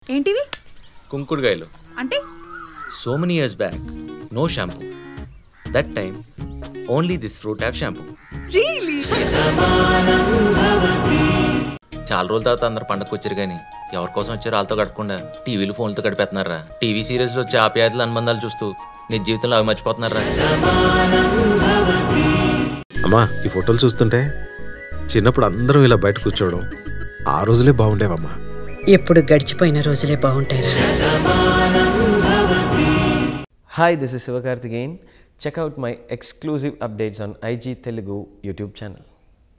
ఏంటివి కుంకుడుగాయలు అంటే so many years back no shampoo that time only this fruit have shampoo really చాలా రోజుల తర్వాత అందరు పండగకు వచ్చారు కానీ ఎవరి కోసం వచ్చారు వాళ్ళతో గడపకుండా టీవీలు ఫోన్లతో గడిపేస్తున్నారా టీవీ సీరియల్స్లో వచ్చే ఆప్యాయతలు అనుబంధాలు చూస్తూ నీ జీవితంలో అవి మర్చిపోతున్నారా అమ్మా ఈ ఫోటోలు చూస్తుంటే చిన్నప్పుడు అందరం ఇలా బయట కూర్చోవడం ఆ రోజులే బాగుండేవమ్మా ఎప్పుడు గడిచిపోయిన రోజులే బాగుంటాయి Hi, this is Sivakarthikeyan. Check out my exclusive updates on IG Telugu YouTube channel.